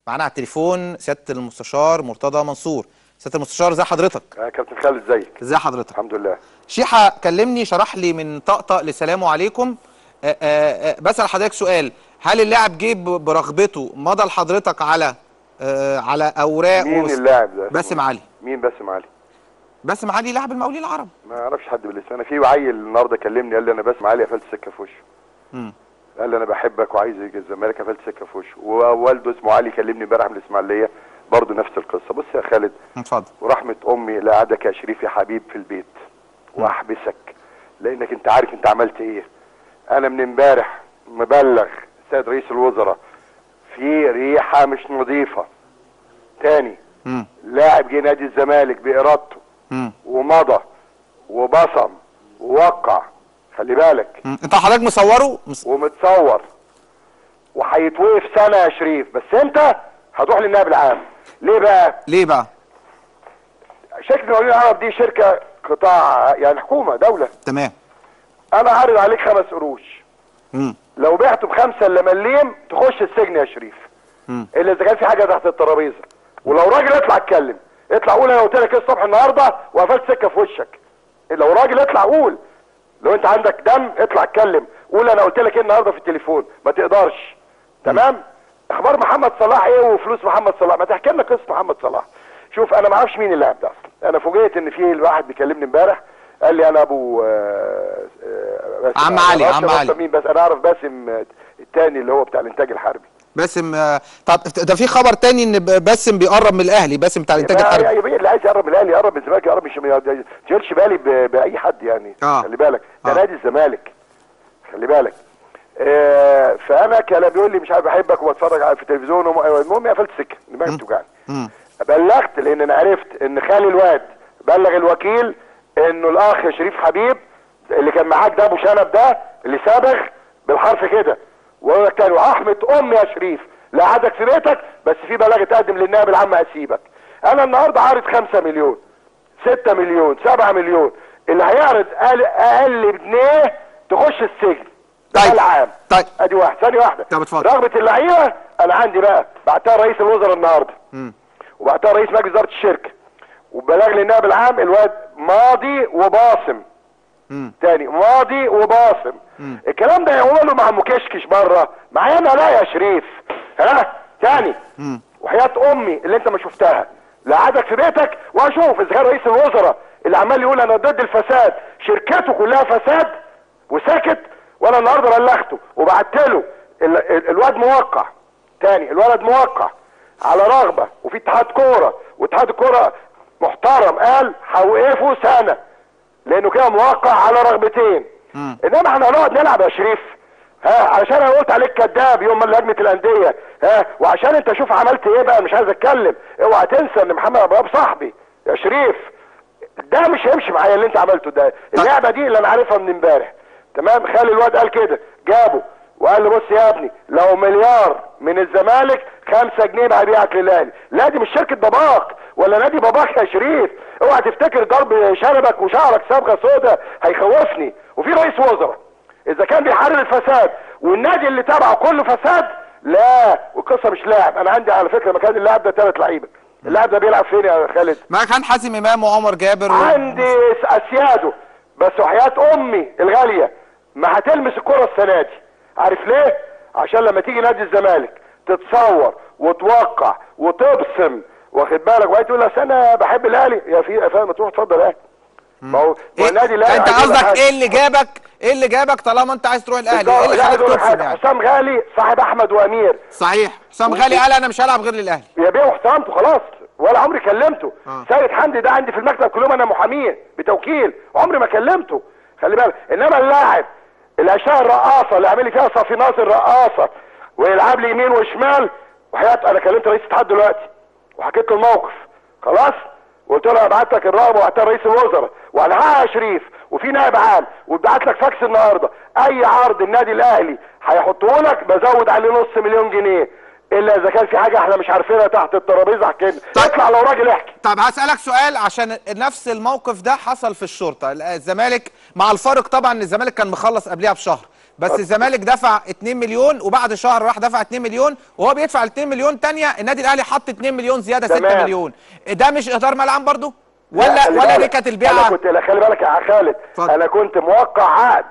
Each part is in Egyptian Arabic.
معانا على التليفون سياده المستشار مرتضى منصور سياده المستشار ازي حضرتك يا كابتن خالد ازيك ازي حضرتك الحمد لله شيحه كلمني شرح لي من طقطق لسلام عليكم آه، آه، آه، بسال حضرتك سؤال هل اللاعب جه ب- برغبته مضى لحضرتك على آه، على اوراق مين وس- اللاعب ده باسم علي مين باسم علي باسم علي لاعب المقاولين العرب ما اعرفش حد بالاسم انا في عيل النهارده كلمني قال لي انا باسم علي قفلت سكه في وشه مم. قال لي انا بحبك وعايز يجي الزمالك قفلت سكه في وشه ووالده اسمه علي كلمني امبارح من الاسماعيليه برضه نفس القصه بص يا خالد اتفضل ورحمه امي لا عادك يا شريف يا حبيب في البيت واحبسك لانك انت عارف انت عملت ايه انا من امبارح مبلغ سيد رئيس الوزراء في ريحه مش نظيفه تاني مم. لاعب جه نادي الزمالك بارادته مم. ومضى وبصم ووقع خلي بالك مم. انت حضرتك مصوره مس... ومتصور وهيتوقف سنه يا شريف بس انت هتروح للنائب العام ليه بقى ليه بقى شركه المقاولين العرب دي شركه قطاع يعني حكومه دوله تمام انا عارض عليك خمس قروش مم. لو بعته بخمسه الا مليم تخش السجن يا شريف مم. الا اذا كان في حاجه تحت الترابيزه ولو راجل اطلع اتكلم اطلع قول انا قلت لك ايه الصبح النهارده وقفلت سكه في وشك لو راجل اطلع قول لو انت عندك دم اطلع اتكلم قول انا قلت لك ايه النهارده في التليفون ما تقدرش تمام اخبار محمد صلاح ايه وفلوس محمد صلاح ما تحكي لنا قصه محمد صلاح شوف انا ما اعرفش مين اللاعب ده اصلا انا فوجئت ان في واحد بيكلمني امبارح قال لي انا ابو آه، آه، باسم عم أنا علي، ما عم أعرفش علي. مين بس انا اعرف باسم آه، التاني اللي هو بتاع الانتاج الحربي باسم آه، طب ده في خبر تاني ان ب- باسم بيقرب من الاهلي باسم بتاع الانتاج ما- الحربي يعني اللي عايز يقرب من الاهلي يقرب من الزمالك يقرب مش ما تشغلش بالي ب- باي حد يعني آه. خلي بالك ده آه. نادي الزمالك خلي بالك آه فانا كان بيقول لي مش عارف بحبك وبتفرج على في التلفزيون وم- المهم قفلت سكه دماغي بتوجعني مم. بلغت لان انا عرفت ان خالي الواد بلغ الوكيل انه الاخ شريف حبيب اللي كان معاك ده ابو شنب ده اللي سابغ بالحرف كده ويقول لك تاني واحمد امي يا شريف لا عادك في بيتك بس في بلاغ اتقدم للنائب العام اسيبك انا النهارده عارض 5 مليون 6 مليون 7 مليون اللي هيعرض اقل اقل بجنيه تخش السجن ده طيب. العام طيب. ادي واحد ثانيه واحده طب اتفضل. رغبه اللعيبه انا عندي بقى بعتها رئيس الوزراء النهارده مم. وبعتها رئيس مجلس اداره الشركه وبلغ لي النائب العام الواد ماضي وباصم مم. تاني ماضي وباصم مم. الكلام ده يقوله مع مكشكش بره معايا انا لا يا شريف ها تاني مم. وحياه امي اللي انت ما شفتها لا عادك في بيتك واشوف اذا كان رئيس الوزراء اللي عمال يقول انا ضد الفساد شركته كلها فساد وساكت وانا النهارده بلغته وبعت له ال- ال- الواد موقع تاني الولد موقع على رغبه وفي اتحاد كوره واتحاد الكوره محترم قال هوقفه سنه لانه كده موقع على رغبتين مم. انما احنا هنقعد نلعب يا شريف ها علشان انا قلت عليك كذاب يوم من لجنه الانديه ها وعشان انت شوف عملت ايه بقى مش عايز اتكلم اوعى تنسى ان محمد ابو وهاب صاحبي يا شريف ده مش هيمشي معايا اللي انت عملته ده اللعبه دي اللي انا عارفها من امبارح تمام خالي الواد قال كده جابه وقال له بص يا ابني لو مليار من الزمالك خمسة جنيه هبيعك للاهلي لا دي مش شركه باباك ولا نادي باباك يا شريف اوعى تفتكر ضرب شنبك وشعرك صبغه سودا هيخوفني وفي رئيس وزراء اذا كان بيحرر الفساد والنادي اللي تبعه كله فساد لا والقصه مش لاعب انا عندي على فكره مكان اللاعب ده ثلاث لعيبه اللاعب ده بيلعب فين يا خالد معاك كان حازم امام وعمر جابر و... عندي اسياده بس وحياة امي الغالية ما هتلمس الكرة السنة دي عارف ليه عشان لما تيجي نادي الزمالك تتصور وتوقع وتبصم واخد بالك وهي تقول اصل انا بحب الاهلي يا في يا فاهم تروح اتفضل اهلي ما هو ما هو إيه؟ النادي الاهلي انت عايز يقول لك قصدك حاجة. ايه اللي جابك ايه اللي جابك طالما انت عايز تروح الاهلي ايه اللي لا عايز خلاك اقول لك تبصم حاجه يعني حسام غالي صاحب احمد وامير صحيح حسام غالي قال انا مش هلعب غير للاهلي يا بيه واحترمته خلاص ولا عمري كلمته آه. سيد حمدي ده عندي في المكتب كلهم انا محاميه بتوكيل عمري ما كلمته خلي بالك انما اللاعب الاشياء الرقاصه اللي عامل لي فيها صافي ناصر رقاصه ويلعب لي يمين وشمال وحياة انا كلمت رئيس الاتحاد دلوقتي وحكيت له الموقف خلاص وقلت له ابعت لك الرغبه وبعتها رئيس الوزراء وهنحقق يا شريف وفي نائب عام وبعت لك فاكس النهارده اي عرض النادي الاهلي هيحطه لك بزود عليه نص مليون جنيه الا اذا كان في حاجه احنا مش عارفينها تحت الترابيزه احكي لنا. طيب. اطلع لو راجل احكي طب هسألك سؤال عشان نفس الموقف ده حصل في الشرطة الزمالك مع الفارق طبعا ان الزمالك كان مخلص قبلها بشهر بس الزمالك دفع 2 مليون وبعد شهر راح دفع 2 مليون وهو بيدفع ال 2 مليون تانية النادي الاهلي حط 2 مليون زياده 6 تمام. مليون ده مش اهدار ملعب برضو لا، ولا خلي ولا بالك. دي كانت انا البيعه كنت لا خلي بالك يا خالد اتفضل. انا كنت موقع عقد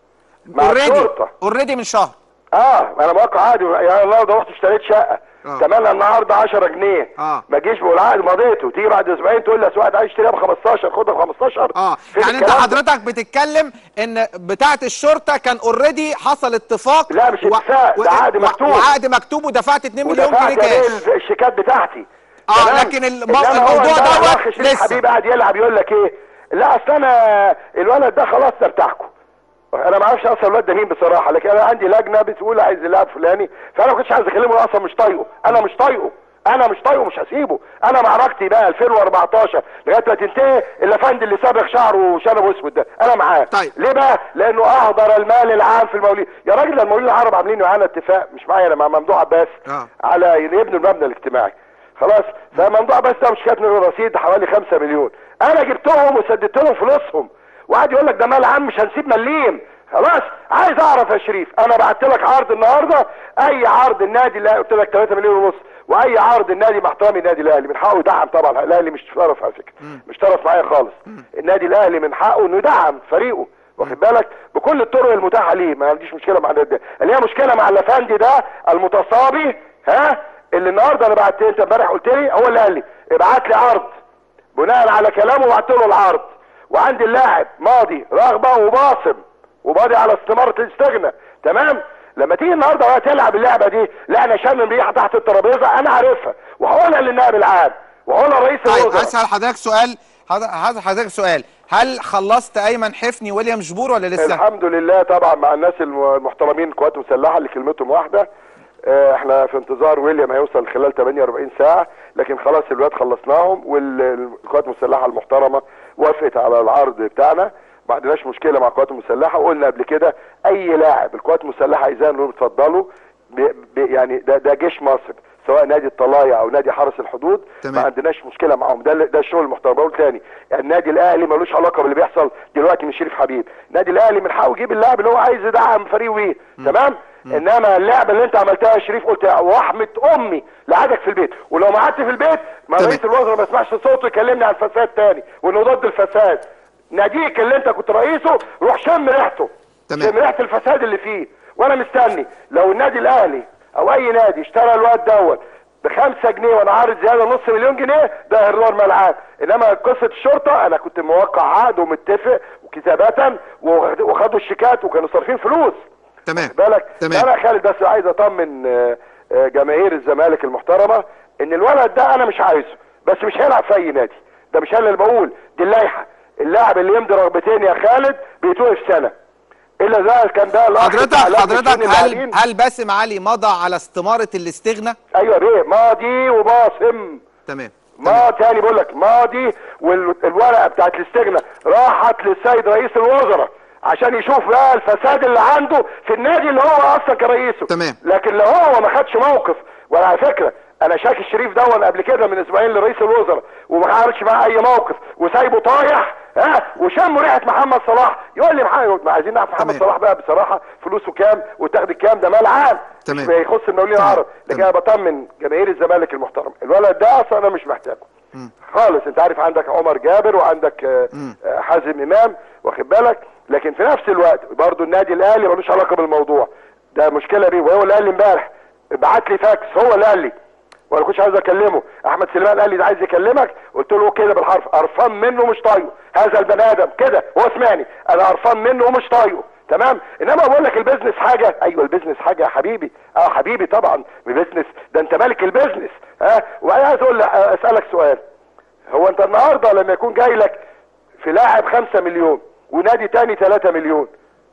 مع اوريدي الشرطه اوريدي من شهر اه انا موقع عقد يا الله ده رحت اشتريت شقه آه. تمنى النهارده 10 جنيه آه. ما تجيش بالعقد مضيته تيجي بعد اسبوعين تقول لي يا سواء عايز اشتريها ب 15 خدها ب 15 اه فين يعني انت الكلام ده؟ حضرتك بتتكلم ان بتاعه الشرطه كان اوريدي حصل اتفاق لا، مش اتفاق، ده عقد مكتوب. وعقد مكتوب ودفعت 2 مليون ودفعت جنيه كاش عليه الشيكات بتاعتي آه، تمام؟ لكن المو- إنما هو الموضوع امبارح دوت الأخ شريف لسه. حبيب قاعد يلعب يقول لك ايه لا اصل انا الولد ده خلاص ده بتاعكم انا ما اعرفش اصلا الواد ده مين بصراحه لكن انا عندي لجنه بتقول عايز اللاعب فلاني فانا ما كنتش عايز اكلمه أنا اصلا مش طايقه انا مش طايقه انا مش طايقه مش هسيبه انا معركتي بقى 2014 لغايه ما تنتهي الافندي اللي صابغ شعره وشنبه اسود ده انا معاه طيب. ليه بقى لانه اهدر المال العام في المولين يا راجل ده المولين العرب عاملين معانا اتفاق مش معايا انا مع ممدوح عباس آه. على يبنوا المبنى الاجتماعي خلاص فممدوح عباس ده مش كاتب رصيد حوالي 5 مليون انا جبتهم وسددت لهم فلوسهم وقعد يقول لك ده مال عام مش هنسيب مليم خلاص عايز اعرف يا شريف انا بعت لك عرض النهارده اي عرض النادي اللي قلت لك 3 مليون ونص واي عرض النادي مع احترامي النادي الاهلي من حقه يدعم طبعا الاهلي مش طرف على فكره مش طرف معايا خالص النادي الاهلي من حقه انه يدعم فريقه واخد بالك بكل الطرق المتاحه ليه ما عنديش مشكله مع النادي ده اللي هي مشكله مع الافندي ده المتصابي ها اللي النهارده انا بعت انت امبارح قلت لي هو اللي قال لي ابعت لي عرض بناء على كلامه بعت له العرض وعندي اللاعب ماضي رغبه وباصم وماضي على استماره الاستغنى تمام لما تيجي النهارده بقى تلعب اللعبه دي لا انا شامم ريحه تحت الترابيزه انا عارفها وهقولها للنائب العام وهقولها لرئيس طيب الوزراء هسأل حضرتك سؤال حض- هسأل حضرتك سؤال هل خلصت ايمن حفني ويليام جبور ولا لسه؟ الحمد لله طبعا مع الناس الم- المحترمين القوات المسلحه اللي كلمتهم واحده آه، احنا في انتظار ويليام هيوصل خلال 48 ساعه لكن خلاص الولاد خلصناهم والقوات المسلحه المحترمه وافقت على العرض بتاعنا ما عندناش مشكله مع القوات المسلحه وقلنا قبل كده اي لاعب القوات المسلحه عايزاه انهم يتفضلوا ب- ب- يعني ده, ده جيش مصر سواء نادي الطلايع او نادي حرس الحدود تمام. ما عندناش مشكله معاهم ده ده الشغل المحترم بقول تاني يعني النادي الاهلي ملوش علاقه باللي بيحصل دلوقتي من شريف حبيب النادي الاهلي من حقه يجيب اللاعب اللي هو عايز يدعم فريقه بيه تمام انما اللعبه اللي انت عملتها يا شريف قلت ورحمه امي لقعدك في البيت ولو ما قعدت في البيت ما تمام. رئيس الوزراء ما يسمعش صوته يكلمني عن الفساد تاني وانه ضد الفساد ناديك اللي انت كنت رئيسه روح شم ريحته تمام. شم ريحه الفساد اللي فيه وانا مستني لو النادي الاهلي او اي نادي اشترى الواد دوت بخمسة جنيه وانا عارض زياده نص مليون جنيه ده هرار ملعب انما قصه الشرطه انا كنت موقع عقد ومتفق وكتابه وخد- وخدوا الشيكات وكانوا صارفين فلوس تمام بالك تمام. انا يا خالد بس عايز اطمن آه، آه، جماهير الزمالك المحترمه ان الولد ده انا مش عايزه بس مش هيلعب في اي نادي ده مش انا اللي بقول دي اللائحه اللاعب اللي يمضي رغبتين يا خالد بيتوقف سنه الا ده كان ده الأخ بتاع حضرتك لجنة حضرتك شؤون هل اللاعبين. هل باسم علي مضى على استمارة الاستغنى؟ ايوه بيه ماضي وباصم تمام ما تاني بقول لك ماضي والورقه بتاعت الاستغنى راحت للسيد رئيس الوزراء عشان يشوف بقى الفساد اللي عنده في النادي اللي هو اصلا كان رئيسه تمام. لكن لو هو ما خدش موقف وعلى فكره انا شاكي الشريف دون قبل كده من اسبوعين لرئيس الوزراء وما عملش معاه اي موقف وسايبه طايح ها وشم ريحه محمد صلاح يقول لي محمد ما عايزين نعرف محمد تمام. صلاح بقى بصراحه فلوسه كام وتاخد كام ده مال عام تمام. مش يخص المقاولين تمام. العرب لكن تمام. انا بطمن جماهير الزمالك المحترم الولد ده اصلا انا مش محتاجه خالص انت عارف عندك عمر جابر وعندك آه، آه، حازم امام واخد بالك لكن في نفس الوقت برضو النادي الاهلي ملوش علاقه بالموضوع ده مشكله بيه وهو اللي قال لي امبارح بعت لي فاكس هو اللي قال لي وانا كنتش عايز اكلمه احمد سليمان قال لي ده عايز يكلمك قلت له كده بالحرف قرفان منه مش طايقه هذا البني ادم كده هو سمعني انا قرفان منه ومش طايقه تمام انما بقول لك البيزنس حاجه ايوه البيزنس حاجه يا حبيبي اه حبيبي طبعا البيزنس ده انت مالك البيزنس ها وبعدين عايز اقول اسالك سؤال هو انت النهارده لما يكون جاي لك في لاعب خمسة مليون ونادي تاني ثلاثة مليون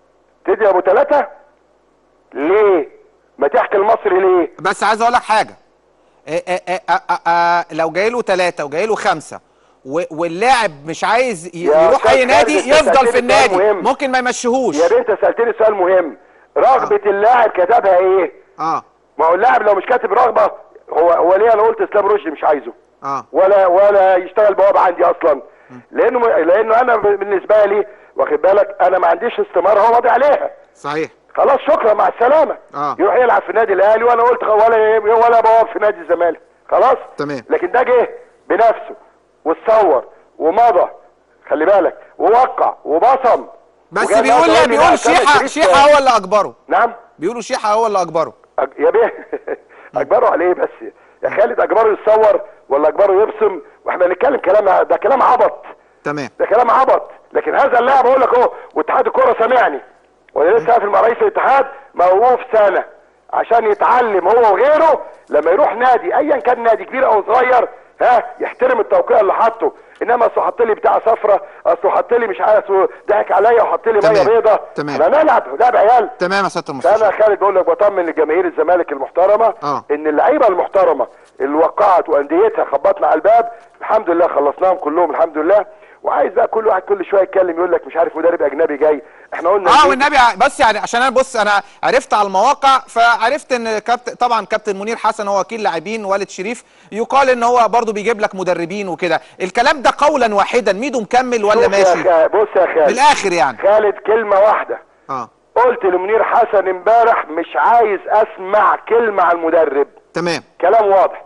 تدي ابو ثلاثة ليه ما تحكي المصري ليه بس عايز اقول لك حاجه آه، آه، آه، آه، آه، لو جاي له ثلاثه وجاي له خمسه و- واللاعب مش عايز ي- يا يروح أستاذ اي نادي خالد، أنت يفضل في سألتني النادي سؤال مهم. ممكن ما يمشيهوش يا بنت سألتني سؤال مهم رغبة اللاعب كتبها ايه اه ما هو اللاعب لو مش كاتب رغبة هو هو ليه انا قلت اسلام رشدي مش عايزه اه ولا ولا يشتغل بوابة عندي اصلا لانه لانه انا بالنسبة لي واخد بالك انا ما عنديش استمارة هو ماضي عليها صحيح خلاص شكرا مع السلامه آه. يروح يلعب في النادي الاهلي وانا قلت ولا ولا بواب في نادي الزمالك خلاص تمام. لكن ده جه بنفسه واتصور ومضى خلي بالك ووقع وبصم بس وجاب بيقول ناس قال لي بيقول لا، كان شيحه شريف- شيحه هو اللي اجبره نعم بيقولوا شيحه هو اللي اجبره أج... يا بيه اجبره على ايه بس يا خالد اجبره يتصور ولا اجبره يبصم واحنا بنتكلم كلام ده كلام عبط تمام ده كلام عبط لكن هذا اللاعب اقول لك اهو واتحاد الكوره سامعني وانا لسه قافل مع رئيس الاتحاد موقوف سنه عشان يتعلم هو وغيره لما يروح نادي ايا كان نادي كبير او صغير ها يحترم التوقيع اللي حاطه انما اصله حط لي بتاع صفرة اصله حط لي مش عارف أصله ضحك عليا وحط لي ميه تمام. بيضه تمام. احنا نلعب لعب عيال تمام يا سياده فانا المستشار يا خالد بقول لك بطمن لجماهير الزمالك المحترمه آه. ان اللعيبه المحترمه اللي وقعت وانديتها خبطنا على الباب الحمد لله خلصناهم كلهم الحمد لله وعايز بقى كل واحد كل شويه يتكلم يقول لك مش عارف مدرب اجنبي جاي احنا قلنا اه إن- والنبي ع- بس يعني عشان انا بص انا عرفت على المواقع فعرفت ان كابتن طبعا كابتن منير حسن هو وكيل لاعبين والد شريف يقال ان هو برضو بيجيب لك مدربين وكده الكلام ده قولا واحدا ميدو مكمل ولا شوف يا ماشي خا- بص يا من خالد الاخر يعني خالد كلمه واحده اه قلت لمنير حسن امبارح مش عايز اسمع كلمه عن المدرب تمام كلام واضح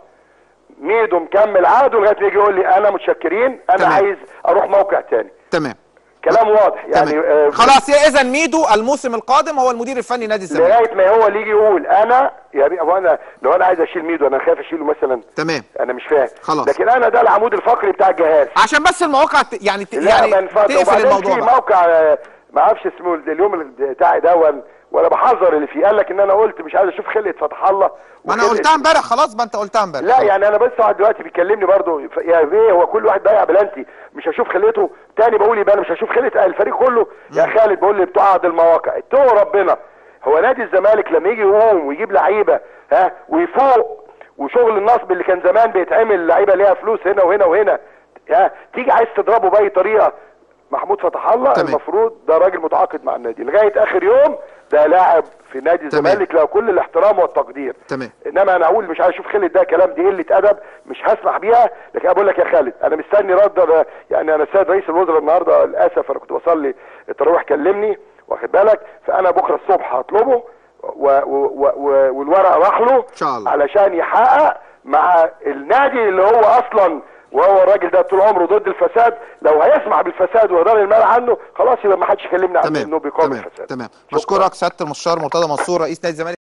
ميدو مكمل عقده لغايه ما يجي يقول لي انا متشكرين انا تمام. عايز اروح موقع تاني تمام كلام واضح يعني تمام آه، خلاص اذا ميدو الموسم القادم هو المدير الفني نادي الزمالك لغايه ما هو اللي يجي يقول انا يا بي هو انا لو انا عايز اشيل ميدو انا خايف اشيله مثلا تمام انا مش فاهم خلاص. لكن انا ده العمود الفقري بتاع الجهاز عشان بس المواقع ت- يعني ت- لا يعني ما ينفعش تقفل وبعدين الموضوع في بقى. موقع آه، ما اعرفش اسمه اليوم اللي بتاعي دون ولا بحذر اللي فيه قال لك ان انا قلت مش عايز اشوف خلقه فتح الله ما انا وخلقة- قلتها امبارح خلاص ما انت قلتها امبارح لا يعني انا بس واحد دلوقتي بيكلمني برضه ف- يا بيه هو كل واحد ضيع بلانتي مش هشوف خلقته تاني بقول يبقى انا مش هشوف خلقه الفريق كله يا خالد بقول لي بتوع عقد المواقع اتقوا ربنا هو نادي الزمالك لما يجي يقوم ويجيب لعيبه ها ويفوق وشغل النصب اللي كان زمان بيتعمل لعيبه ليها فلوس هنا وهنا وهنا ها تيجي عايز تضربه باي طريقه محمود فتح الله تمام. المفروض ده راجل متعاقد مع النادي لغايه اخر يوم ده لاعب في نادي تمام. الزمالك له كل الاحترام والتقدير تمام. انما انا اقول مش عايز اشوف خالد ده كلام دي قله ادب مش هسمح بيها لكن انا بقول لك يا خالد انا مستني رد يعني انا السيد رئيس الوزراء النهارده للاسف انا كنت بصلي التراويح كلمني واخد بالك فانا بكره الصبح هطلبه و و و و والورق راح له إن شاء الله. علشان يحقق مع النادي اللي هو اصلا وهو الراجل ده طول عمره ضد الفساد لو هيسمع بالفساد ويدار المال عنه خلاص يبقى ما حدش يكلمني عنه تمام انه بيقاوم تمام الفساد تمام شكراً. بشكرك سياده المستشار مرتضى منصور رئيس نادي الزمالك